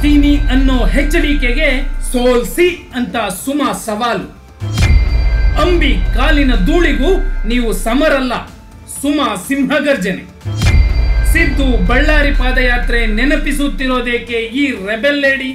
ಸೋಲಿಸ್ತೀನಿ ಅನ್ನೋ ಎಚ್ಚರಿಕೆಗೆ ಸೋಲ್ಸಿ ಅಂತ ಸುಮಾ ಸವಾಲು ಅಂಬಿ ಕಾಲಿನ ಧೂಳಿಗೂ ನೀವು ಸಮರಲ್ಲ ಸುಮಾ ಸಿಂಹಗರ್ಜನೆ ಸಿದ್ದು ಬಳ್ಳಾರಿ ಪಾದಯಾತ್ರೆ ನೆನಪಿಸುತ್ತಿರೋದೇಕೆ ಈ ರೆಬೆಲ್ ಲೇಡಿ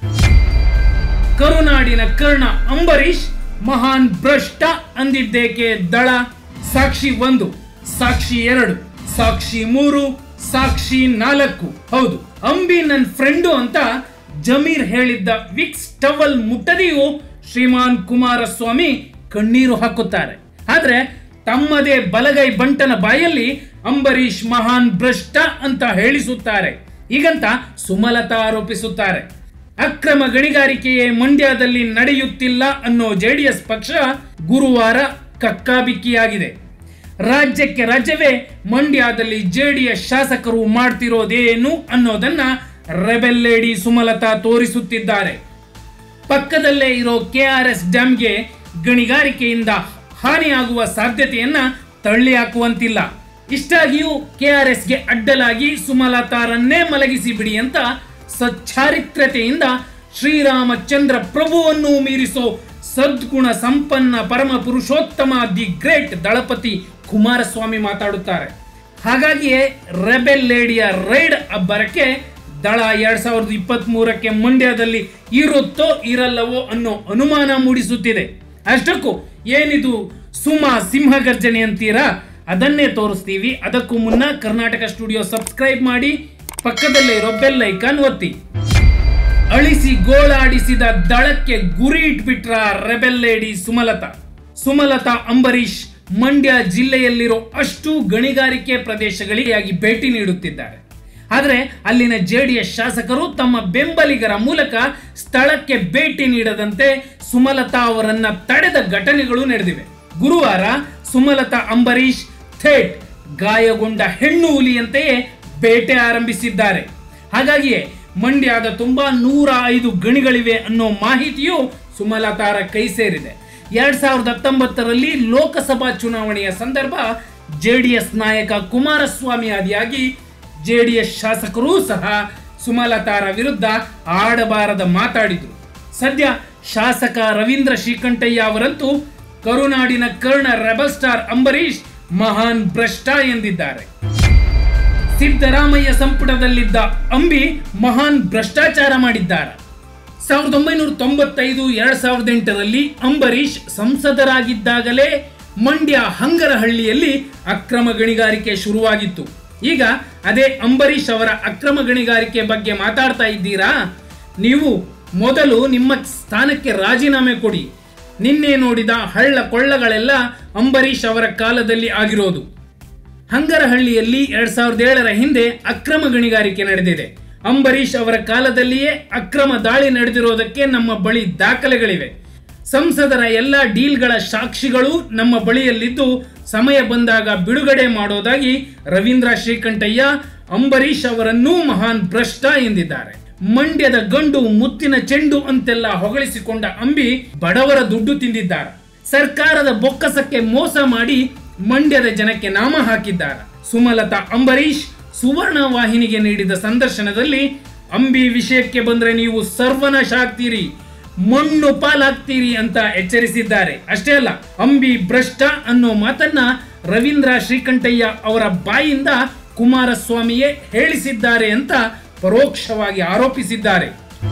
ಕರುನಾಡಿನ ಕರ್ಣ ಅಂಬರೀಷ್ ಮಹಾನ್ ಭ್ರಷ್ಟ ಅಂದಿದ್ದೇಕೆ ದಳ ಸಾಕ್ಷಿ ಒಂದು ಸಾಕ್ಷಿ ಎರಡು ಸಾಕ್ಷಿ ಮೂರು ಸಾಕ್ಷಿ ನಾಲ್ಕು ಹೌದು ಅಂಬಿ ನನ್ನ ಫ್ರೆಂಡು ಅಂತ ಜಮೀರ್ ಹೇಳಿದ್ದ ವಿಕ್ಸ್ ಟವಲ್ ಮುಟ್ಟದೆಯೂ ಶ್ರೀಮಾನ್ ಕುಮಾರಸ್ವಾಮಿ ಕಣ್ಣೀರು ಹಾಕುತ್ತಾರೆ ಆದ್ರೆ ತಮ್ಮದೇ ಬಲಗೈ ಬಂಟನ ಬಾಯಲ್ಲಿ ಅಂಬರೀಷ್ ಮಹಾನ್ ಭ್ರಷ್ಟ ಅಂತ ಹೇಳಿಸುತ್ತಾರೆ ಈಗಂತ ಸುಮಲತಾ ಆರೋಪಿಸುತ್ತಾರೆ ಅಕ್ರಮ ಗಣಿಗಾರಿಕೆಯೇ ಮಂಡ್ಯದಲ್ಲಿ ನಡೆಯುತ್ತಿಲ್ಲ ಅನ್ನೋ ಜೆಡಿಎಸ್ ಪಕ್ಷ ಗುರುವಾರ ಕಕ್ಕಾಬಿಕ್ಕಿಯಾಗಿದೆ ರಾಜ್ಯಕ್ಕೆ ರಾಜ್ಯವೇ ಮಂಡ್ಯದಲ್ಲಿ ಜೆಡಿಎಸ್ ಶಾಸಕರು ಮಾಡ್ತಿರೋದೇನು ಅನ್ನೋದನ್ನ ರೆಬೆಲ್ ಲೇಡಿ ಸುಮಲತಾ ತೋರಿಸುತ್ತಿದ್ದಾರೆ ಪಕ್ಕದಲ್ಲೇ ಇರೋ ಕೆಆರ್ಎಸ್ ಡ್ಯಾಂಗೆ ಗಣಿಗಾರಿಕೆಯಿಂದ ಹಾನಿಯಾಗುವ ಸಾಧ್ಯತೆಯನ್ನ ತಳ್ಳಿ ಹಾಕುವಂತಿಲ್ಲ ಇಷ್ಟಾಗಿಯೂ ಕೆಆರ್ಎಸ್ಗೆ ಅಡ್ಡಲಾಗಿ ಸುಮಲತಾರನ್ನೇ ಮಲಗಿಸಿ ಬಿಡಿ ಅಂತ ಸಚ್ಚಾರಿತ್ರತೆಯಿಂದ ಶ್ರೀರಾಮಚಂದ್ರ ಪ್ರಭುವನ್ನು ಮೀರಿಸೋ ಸದ್ಗುಣ ಸಂಪನ್ನ ಪರಮ ಪುರುಷೋತ್ತಮ ದಿ ಗ್ರೇಟ್ ದಳಪತಿ ಕುಮಾರಸ್ವಾಮಿ ಮಾತಾಡುತ್ತಾರೆ ಹಾಗಾಗಿಯೇ ರೆಬೆಲ್ ಲೇಡಿಯ ರೈಡ್ ಅಬ್ಬರಕ್ಕೆ ದಳ ಎರಡ್ ಸಾವಿರದ ಇಪ್ಪತ್ತ್ ಮೂರಕ್ಕೆ ಮಂಡ್ಯದಲ್ಲಿ ಇರುತ್ತೋ ಇರಲ್ಲವೋ ಅನ್ನೋ ಅನುಮಾನ ಮೂಡಿಸುತ್ತಿದೆ ಅಷ್ಟಕ್ಕೂ ಏನಿದು ಸುಮಾ ಸಿಂಹಗರ್ಜನೆ ಅಂತೀರಾ ಅದನ್ನೇ ತೋರಿಸ್ತೀವಿ ಅದಕ್ಕೂ ಮುನ್ನ ಕರ್ನಾಟಕ ಸ್ಟುಡಿಯೋ ಸಬ್ಸ್ಕ್ರೈಬ್ ಮಾಡಿ ಪಕ್ಕದಲ್ಲೇ ಇರೋ ಬೆಲ್ ಐಕಾನ್ ಒತ್ತಿ ಅಳಿಸಿ ಗೋಳಾಡಿಸಿದ ದಳಕ್ಕೆ ಗುರಿ ಇಟ್ಬಿಟ್ರ ರೆಬೆಲ್ ಲೇಡಿ ಸುಮಲತಾ ಸುಮಲತಾ ಅಂಬರೀಷ್ ಮಂಡ್ಯ ಜಿಲ್ಲೆಯಲ್ಲಿರೋ ಅಷ್ಟು ಗಣಿಗಾರಿಕೆ ಪ್ರದೇಶಗಳಿಗಾಗಿ ಭೇಟಿ ನೀಡುತ್ತಿದ್ದಾರೆ ಆದರೆ ಅಲ್ಲಿನ ಜೆಡಿಎಸ್ ಶಾಸಕರು ತಮ್ಮ ಬೆಂಬಲಿಗರ ಮೂಲಕ ಸ್ಥಳಕ್ಕೆ ಭೇಟಿ ನೀಡದಂತೆ ಸುಮಲತಾ ಅವರನ್ನ ತಡೆದ ಘಟನೆಗಳು ನಡೆದಿವೆ ಗುರುವಾರ ಸುಮಲತಾ ಅಂಬರೀಷ್ ಥೇಟ್ ಗಾಯಗೊಂಡ ಹೆಣ್ಣು ಹುಲಿಯಂತೆಯೇ ಬೇಟೆ ಆರಂಭಿಸಿದ್ದಾರೆ ಹಾಗಾಗಿಯೇ ಮಂಡ್ಯದ ತುಂಬಾ ನೂರ ಐದು ಗಣಿಗಳಿವೆ ಅನ್ನೋ ಮಾಹಿತಿಯು ಸುಮಲತಾರ ಕೈ ಸೇರಿದೆ ಎರಡ್ ಸಾವಿರದ ಹತ್ತೊಂಬತ್ತರಲ್ಲಿ ಲೋಕಸಭಾ ಚುನಾವಣೆಯ ಸಂದರ್ಭ ಜೆಡಿಎಸ್ ನಾಯಕ ಕುಮಾರಸ್ವಾಮಿ ಆದಿಯಾಗಿ ಜೆಡಿಎಸ್ ಶಾಸಕರೂ ಸಹ ಸುಮಲತಾರ ವಿರುದ್ಧ ಆಡಬಾರದ ಮಾತಾಡಿದ್ರು ಸದ್ಯ ಶಾಸಕ ರವೀಂದ್ರ ಶ್ರೀಕಂಠಯ್ಯ ಅವರಂತೂ ಕರುನಾಡಿನ ಕರ್ಣ ರೆಬಲ್ ಸ್ಟಾರ್ ಅಂಬರೀಷ್ ಮಹಾನ್ ಭ್ರಷ್ಟ ಎಂದಿದ್ದಾರೆ ಸಿದ್ದರಾಮಯ್ಯ ಸಂಪುಟದಲ್ಲಿದ್ದ ಅಂಬಿ ಮಹಾನ್ ಭ್ರಷ್ಟಾಚಾರ ಮಾಡಿದ್ದಾರೆ ಸಾವಿರದ ಒಂಬೈನೂರ ತೊಂಬತ್ತೈದು ಎರಡ್ ಸಾವಿರದ ಎಂಟರಲ್ಲಿ ಅಂಬರೀಷ್ ಸಂಸದರಾಗಿದ್ದಾಗಲೇ ಮಂಡ್ಯ ಹಂಗರಹಳ್ಳಿಯಲ್ಲಿ ಅಕ್ರಮ ಗಣಿಗಾರಿಕೆ ಶುರುವಾಗಿತ್ತು ಈಗ ಅದೇ ಅಂಬರೀಷ್ ಅವರ ಅಕ್ರಮ ಗಣಿಗಾರಿಕೆ ಬಗ್ಗೆ ಮಾತಾಡ್ತಾ ಇದ್ದೀರಾ ನೀವು ಮೊದಲು ನಿಮ್ಮ ಸ್ಥಾನಕ್ಕೆ ರಾಜೀನಾಮೆ ಕೊಡಿ ನಿನ್ನೆ ನೋಡಿದ ಹಳ್ಳ ಕೊಳ್ಳಗಳೆಲ್ಲ ಅಂಬರೀಷ್ ಅವರ ಕಾಲದಲ್ಲಿ ಆಗಿರೋದು ಹಂಗರಹಳ್ಳಿಯಲ್ಲಿ ಎರಡ್ ಸಾವಿರದ ಏಳರ ಹಿಂದೆ ಅಕ್ರಮ ಗಣಿಗಾರಿಕೆ ನಡೆದಿದೆ ಅಂಬರೀಷ್ ಅವರ ಕಾಲದಲ್ಲಿಯೇ ಅಕ್ರಮ ದಾಳಿ ನಡೆದಿರೋದಕ್ಕೆ ನಮ್ಮ ಬಳಿ ದಾಖಲೆಗಳಿವೆ ಸಂಸದರ ಎಲ್ಲ ಡೀಲ್ಗಳ ಸಾಕ್ಷಿಗಳು ನಮ್ಮ ಬಳಿಯಲ್ಲಿದ್ದು ಸಮಯ ಬಂದಾಗ ಬಿಡುಗಡೆ ಮಾಡೋದಾಗಿ ರವೀಂದ್ರ ಶ್ರೀಕಂಠಯ್ಯ ಅಂಬರೀಷ್ ಅವರನ್ನೂ ಮಹಾನ್ ಭ್ರಷ್ಟ ಎಂದಿದ್ದಾರೆ ಮಂಡ್ಯದ ಗಂಡು ಮುತ್ತಿನ ಚೆಂಡು ಅಂತೆಲ್ಲ ಹೊಗಳಿಸಿಕೊಂಡ ಅಂಬಿ ಬಡವರ ದುಡ್ಡು ತಿಂದಿದ್ದಾರೆ ಸರ್ಕಾರದ ಬೊಕ್ಕಸಕ್ಕೆ ಮೋಸ ಮಾಡಿ ಮಂಡ್ಯದ ಜನಕ್ಕೆ ನಾಮ ಹಾಕಿದ್ದಾರೆ ಸುಮಲತಾ ಅಂಬರೀಷ್ ಸುವರ್ಣ ವಾಹಿನಿಗೆ ನೀಡಿದ ಸಂದರ್ಶನದಲ್ಲಿ ಅಂಬಿ ವಿಷಯಕ್ಕೆ ಬಂದ್ರೆ ನೀವು ಸರ್ವನಾಶ ಆಗ್ತೀರಿ ಮಣ್ಣು ಪಾಲಾಗ್ತೀರಿ ಅಂತ ಎಚ್ಚರಿಸಿದ್ದಾರೆ ಅಷ್ಟೇ ಅಲ್ಲ ಅಂಬಿ ಭ್ರಷ್ಟ ಅನ್ನೋ ಮಾತನ್ನ ರವೀಂದ್ರ ಶ್ರೀಕಂಠಯ್ಯ ಅವರ ಬಾಯಿಂದ ಕುಮಾರಸ್ವಾಮಿಯೇ ಹೇಳಿಸಿದ್ದಾರೆ ಅಂತ ಪರೋಕ್ಷವಾಗಿ ಆರೋಪಿಸಿದ್ದಾರೆ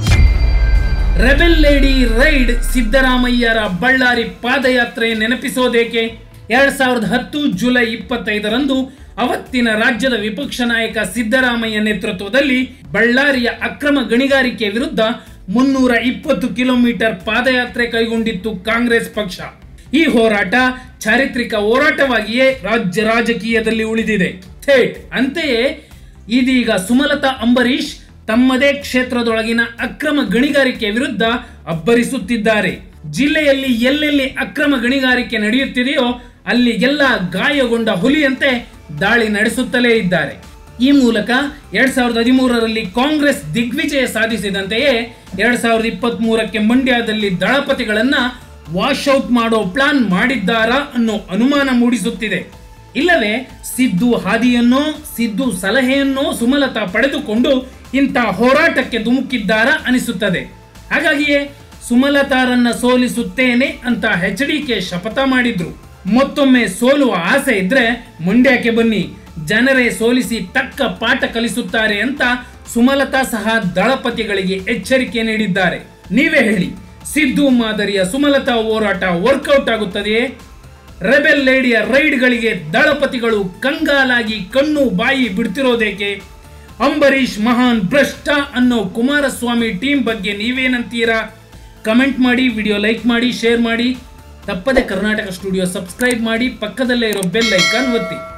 ರೆಬೆಲ್ ಲೇಡಿ ರೈಡ್ ಸಿದ್ದರಾಮಯ್ಯರ ಬಳ್ಳಾರಿ ಪಾದಯಾತ್ರೆ ನೆನಪಿಸೋದೇಕೆ ಎರಡ್ ಸಾವಿರದ ಹತ್ತು ಜುಲೈ ಇಪ್ಪತ್ತೈದರಂದು ಅವತ್ತಿನ ರಾಜ್ಯದ ವಿಪಕ್ಷ ನಾಯಕ ಸಿದ್ದರಾಮಯ್ಯ ನೇತೃತ್ವದಲ್ಲಿ ಬಳ್ಳಾರಿಯ ಅಕ್ರಮ ಗಣಿಗಾರಿಕೆ ವಿರುದ್ಧ ಮುನ್ನೂರ ಇಪ್ಪತ್ತು ಕಿಲೋಮೀಟರ್ ಪಾದಯಾತ್ರೆ ಕೈಗೊಂಡಿತ್ತು ಕಾಂಗ್ರೆಸ್ ಪಕ್ಷ ಈ ಹೋರಾಟ ಚಾರಿತ್ರಿಕ ಹೋರಾಟವಾಗಿಯೇ ರಾಜ್ಯ ರಾಜಕೀಯದಲ್ಲಿ ಉಳಿದಿದೆ ಥೇಟ್ ಅಂತೆಯೇ ಇದೀಗ ಸುಮಲತಾ ಅಂಬರೀಷ್ ತಮ್ಮದೇ ಕ್ಷೇತ್ರದೊಳಗಿನ ಅಕ್ರಮ ಗಣಿಗಾರಿಕೆ ವಿರುದ್ಧ ಅಬ್ಬರಿಸುತ್ತಿದ್ದಾರೆ ಜಿಲ್ಲೆಯಲ್ಲಿ ಎಲ್ಲೆಲ್ಲಿ ಅಕ್ರಮ ಗಣಿಗಾರಿಕೆ ನಡೆಯುತ್ತಿದೆಯೋ ಅಲ್ಲಿಗೆಲ್ಲ ಗಾಯಗೊಂಡ ಹುಲಿಯಂತೆ ದಾಳಿ ನಡೆಸುತ್ತಲೇ ಇದ್ದಾರೆ ಈ ಮೂಲಕ ಎರಡ್ ಸಾವಿರದ ಹದಿಮೂರರಲ್ಲಿ ಕಾಂಗ್ರೆಸ್ ದಿಗ್ವಿಜಯ ಸಾಧಿಸಿದಂತೆಯೇ ಎರಡ್ ಸಾವಿರದ ಇಪ್ಪತ್ತ್ ಮೂರಕ್ಕೆ ಮಂಡ್ಯದಲ್ಲಿ ದಳಪತಿಗಳನ್ನ ವಾಶ್ಔಟ್ ಮಾಡೋ ಪ್ಲಾನ್ ಮಾಡಿದ್ದಾರಾ ಅನ್ನೋ ಅನುಮಾನ ಮೂಡಿಸುತ್ತಿದೆ ಇಲ್ಲವೇ ಸಿದ್ದು ಹಾದಿಯನ್ನೋ ಸಿದ್ದು ಸಲಹೆಯನ್ನೋ ಸುಮಲತಾ ಪಡೆದುಕೊಂಡು ಇಂಥ ಹೋರಾಟಕ್ಕೆ ಧುಮುಕಿದ್ದಾರ ಅನಿಸುತ್ತದೆ ಹಾಗಾಗಿಯೇ ಸುಮಲತಾರನ್ನ ಸೋಲಿಸುತ್ತೇನೆ ಅಂತ ಎಚ್ ಡಿ ಕೆ ಶಪಥ ಮಾಡಿದ್ರು ಮತ್ತೊಮ್ಮೆ ಸೋಲುವ ಆಸೆ ಇದ್ರೆ ಮಂಡ್ಯಕ್ಕೆ ಬನ್ನಿ ಜನರೇ ಸೋಲಿಸಿ ತಕ್ಕ ಪಾಠ ಕಲಿಸುತ್ತಾರೆ ಅಂತ ಸುಮಲತಾ ಸಹ ದಳಪತಿಗಳಿಗೆ ಎಚ್ಚರಿಕೆ ನೀಡಿದ್ದಾರೆ ನೀವೇ ಹೇಳಿ ಸಿದ್ದು ಮಾದರಿಯ ಸುಮಲತಾ ಹೋರಾಟ ವರ್ಕೌಟ್ ಆಗುತ್ತದೆಯೇ ರೆಬೆಲ್ ಲೇಡಿಯ ರೈಡ್ಗಳಿಗೆ ದಳಪತಿಗಳು ಕಂಗಾಲಾಗಿ ಕಣ್ಣು ಬಾಯಿ ಬಿಡ್ತಿರೋದೇಕೆ ಅಂಬರೀಷ್ ಮಹಾನ್ ಭ್ರಷ್ಟ ಅನ್ನೋ ಕುಮಾರಸ್ವಾಮಿ ಟೀಮ್ ಬಗ್ಗೆ ನೀವೇನಂತೀರಾ ಕಮೆಂಟ್ ಮಾಡಿ ವಿಡಿಯೋ ಲೈಕ್ ಮಾಡಿ ಶೇರ್ ಮಾಡಿ ತಪ್ಪದೆ ಕರ್ನಾಟಕ ಸ್ಟುಡಿಯೋ ಸಬ್ಸ್ಕ್ರೈಬ್ ಮಾಡಿ ಪಕ್ಕದಲ್ಲೇ ಇರೋ ಬೆಲ್ ಐಕಾನ್ ಒತ್ತಿ